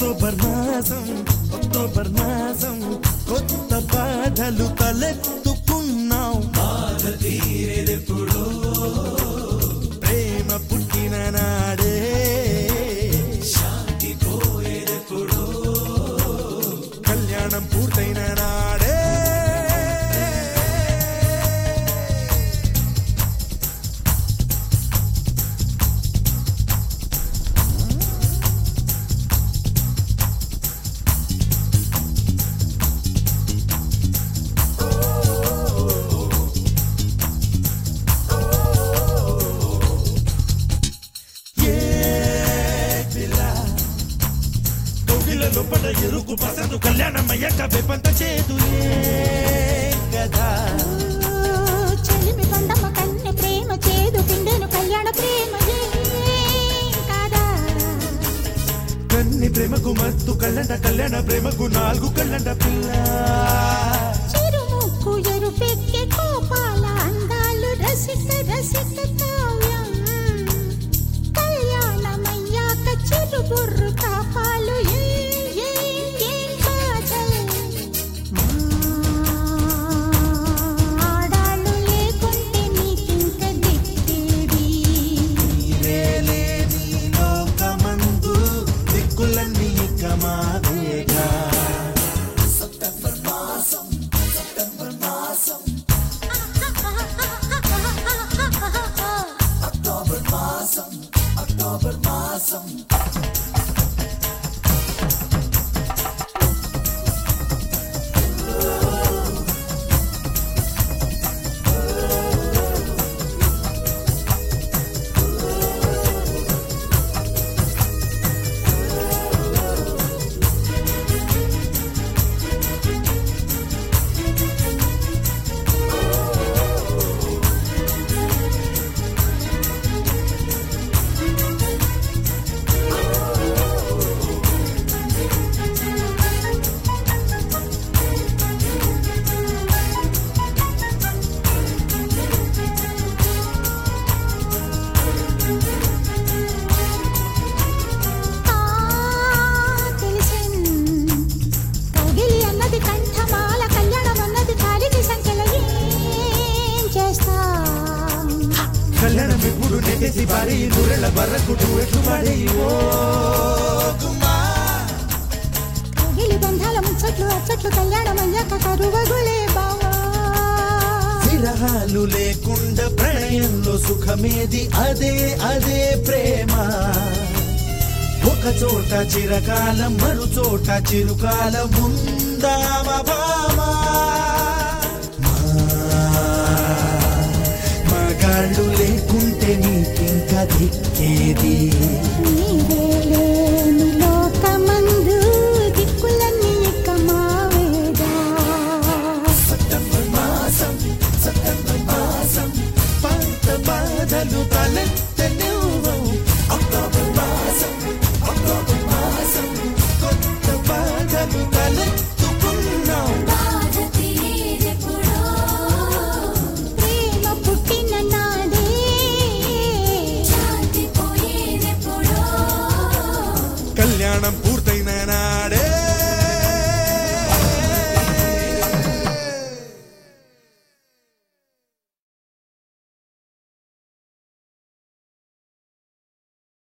October మాసం October మాసం కొత్త బాధలు తలెత్తుకున్నాం బాధ తీరేదెప్పుడో ప్రేమ పుట్టిన నాడే శాంతి పోయేదెప్పుడో కళ్యాణం పూర్తయిన నాడే కోకిలలో పడ ఎరుకు పసందు కళ్యాణం అయ్యాక వెపంత చేదు ఏ కదా చెలిమి కొండమ్మ కన్నె ప్రేమ చేదు పిండెను కళ్యాణ ప్రేమ ఏం కాదా కన్ని ప్రేమకు మత్తు కళ్ళంట కళ్యాణ ప్రేమకు నాలుగు కళ్ళంట పిల్ల చిరుముక్కు ఎరుపెక్కే కోపాల అందాలు రసిక రసిక కావ్యం కళ్యాణమయ్యాక చిరుబుర్రు కాపాలు ఏం, ఏం, ఏం కాజల్. ఆడాళ్ళు లేకుంటే నీకింక దిక్కేది నీవేలే నీ లోకమందు దిక్కులన్నీ ఇక మాదేగా ఆ తెలిసిన్ కౌగిలి అన్నది కంఠమాల కళ్యాణం అన్నది కాలికి సంఖ్యల ఏం చేస్తాం కళ్యాణం ఎప్పుడు నెగేసి పారి నూరెళ్ళ బర్రకు ఎట్లు పాడే ఓ గుమ్మా కౌగిలి బంధాల ముచ్చట్లు అచ్చట్లు కళ్యాణం అయ్యాక కరువగులే బావా విరహాలు లేకుండా ప్రణయంలో సుఖమేది అదే అదే ప్రేమ ఒక చోట చిరకాలం మరు చోట చిరుకాలం ఉందామ భామా మగాళ్ళు లేకుంటే నీకింక దిక్కేది నీవే